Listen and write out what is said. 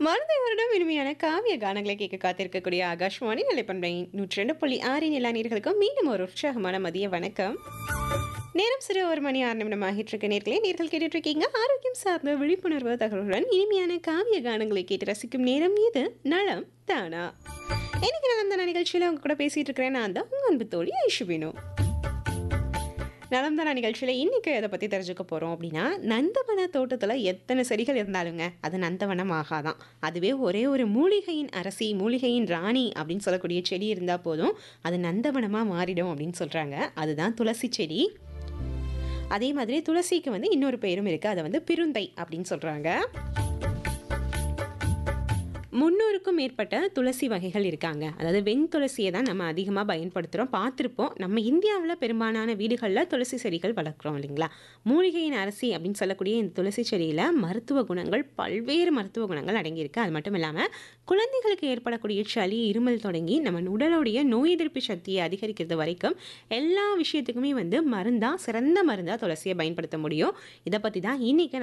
மருதை வருடம் இனிமையான காவிய கானங்களை கேட்க காத்திருக்கக்கூடிய ஆகாஷ்வாணி நிலைப்பண்பை நூற்றி ரெண்டு புள்ளி ஆறு நிலா நீர்களுக்கும் மீண்டும் ஒரு உற்சாகமான மதிய வணக்கம் நேரம் சிறு ஒரு மணி ஆறு நிமிடம் ஆகிட்டு இருக்க நேர்களே நேர்கள் கேட்டுட்டு இருக்கீங்க ஆரோக்கியம் சார்ந்த விழிப்புணர்வு தகவலுடன் இனிமையான காவிய கானங்களை கேட்டு ரசிக்கும் நேரம் இது நலம் தானா இன்னைக்கு நலம் தானா நிகழ்ச்சியில் உங்க கூட பேசிட்டு இருக்கிறேன் நான் தான் உங்க அன்பு தோழி ஐஷுபினு நலம்தானா நிகழ்ச்சியில் இன்றைக்கி எதை பற்றி தெரிஞ்சுக்க போகிறோம் அப்படின்னா நந்தவன தோட்டத்தில் எத்தனை செடிகள் இருந்தாலுங்க அது நந்தவனம் ஆகாதான் அதுவே ஒரே ஒரு மூலிகையின் அரசி மூலிகையின் ராணி அப்படின்னு சொல்லக்கூடிய செடி இருந்தால் போதும் அது நந்தவனமாக மாறிடும் அப்படின்னு சொல்கிறாங்க அதுதான் துளசி செடி அதே மாதிரி துளசிக்கு வந்து இன்னொரு பேரும் இருக்குது அதை வந்து பிருந்தை அப்படின்னு சொல்கிறாங்க முன்னூறுக்கும் மேற்பட்ட துளசி வகைகள் இருக்காங்க அதாவது வெண் துளசியை தான் நம்ம அதிகமாக பயன்படுத்துகிறோம் பார்த்துருப்போம் நம்ம இந்தியாவில் பெரும்பாலான வீடுகளில் துளசி செடிகள் வளர்க்குறோம் இல்லைங்களா மூலிகையின் அரசி அப்படின்னு சொல்லக்கூடிய இந்த துளசி செடியில் மருத்துவ குணங்கள் பல்வேறு மருத்துவ குணங்கள் அடங்கியிருக்கு அது மட்டும் இல்லாமல் குழந்தைகளுக்கு ஏற்படக்கூடிய சளி இருமல் தொடங்கி நம்ம உடலுடைய நோய் எதிர்ப்பு சக்தியை அதிகரிக்கிறது வரைக்கும் எல்லா விஷயத்துக்குமே வந்து மருந்தாக சிறந்த மருந்தாக துளசியை பயன்படுத்த முடியும் இதை பற்றி தான் இன்றைக்கி